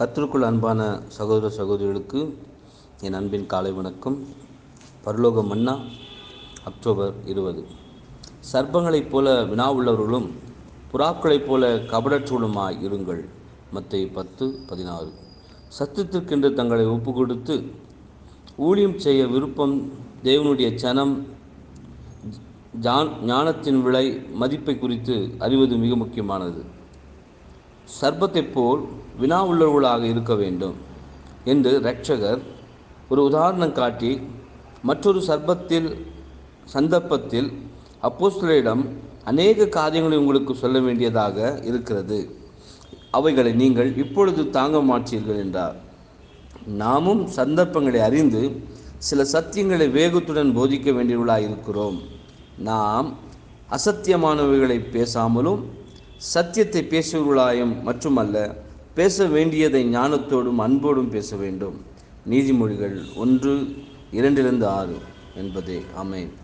கர்த்தருக்குள் அன்பான சகோதர சகோதரிகளுக்கு என் அன்பின் காலை வணக்கம் பரலோக மன்னா அக்டோபர் இருபது சர்ப்பங்களைப் போல வினா உள்ளவர்களும் புறாக்களைப் போல கபடற்றூலுமாய் இருங்கள் மத்தை பத்து பதினாறு சத்தியத்திற்கென்று தங்களை ஒப்பு கொடுத்து ஊழியம் செய்ய விருப்பம் தேவனுடைய சனம் ஜான் ஞானத்தின் விலை மதிப்பை குறித்து அறிவது மிக முக்கியமானது சர்ப்பத்தைப் போல் வினா உள்ளவர்களாக இருக்க வேண்டும் என்று இரட்சகர் ஒரு உதாரணம் காட்டி மற்றொரு சர்ப்பத்தில் சந்தர்ப்பத்தில் அப்போஸ்தலரிடம் அநேக காரியங்களை உங்களுக்கு சொல்ல வேண்டியதாக இருக்கிறது அவைகளை நீங்கள் இப்பொழுது தாங்க மாட்டீர்கள் என்றார் நாமும் சந்தர்ப்பங்களை அறிந்து சில சத்தியங்களை வேகத்துடன் போதிக்க வேண்டியவர்களாக இருக்கிறோம் நாம் அசத்தியமானவைகளை பேசாமலும் சத்தியத்தை பேசுவர்களாயும் மட்டுமல்ல பேச வேண்டியதை ஞானத்தோடும் அன்போடும் பேச வேண்டும் நீதிமொழிகள் ஒன்று இரண்டிலிருந்து ஆறு என்பதே ஆமென்